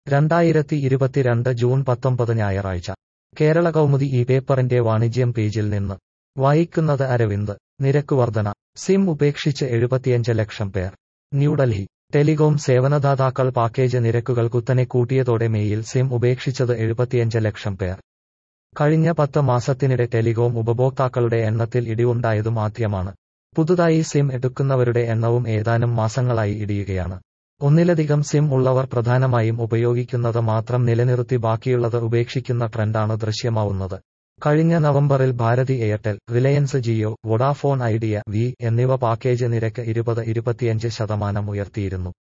രണ്ടായിരത്തി ഇരുപത്തിരണ്ട് ജൂൺ പത്തൊമ്പത് ഞായറാഴ്ച കേരള കൗമുദി ഈ പേപ്പറിന്റെ വാണിജ്യം പേജിൽ നിന്ന് വായിക്കുന്നത് അരവിന്ദ് നിരക്ക് വർധന സിം ഉപേക്ഷിച്ച് എഴുപത്തിയഞ്ച് ലക്ഷം പേർ ന്യൂഡൽഹി ടെലികോം സേവനദാതാക്കൾ പാക്കേജ് നിരക്കുകൾ കുത്തനെ കൂട്ടിയതോടെ മേയിൽ സിം ഉപേക്ഷിച്ചത് എഴുപത്തിയഞ്ച് ലക്ഷം പേർ കഴിഞ്ഞ പത്ത് മാസത്തിനിടെ ടെലികോം ഉപഭോക്താക്കളുടെ എണ്ണത്തിൽ ഇടിവുണ്ടായതും ആദ്യമാണ് പുതുതായി സിം എടുക്കുന്നവരുടെ എണ്ണവും ഏതാനും മാസങ്ങളായി ഇടിയുകയാണ് ഒന്നിലധികം സിം ഉള്ളവർ പ്രധാനമായും ഉപയോഗിക്കുന്നത് മാത്രം നിലനിർത്തി ബാക്കിയുള്ളത് ഉപേക്ഷിക്കുന്ന ട്രെൻഡാണ് ദൃശ്യമാവുന്നത് കഴിഞ്ഞ നവംബറിൽ Bharti Airtel Reliance Jio Vodafone Idea Vi എന്നിവ പാക്കേജ് നിരക്ക് ഇരുപത് ഇരുപത്തിയഞ്ച് ശതമാനം ഉയർത്തിയിരുന്നു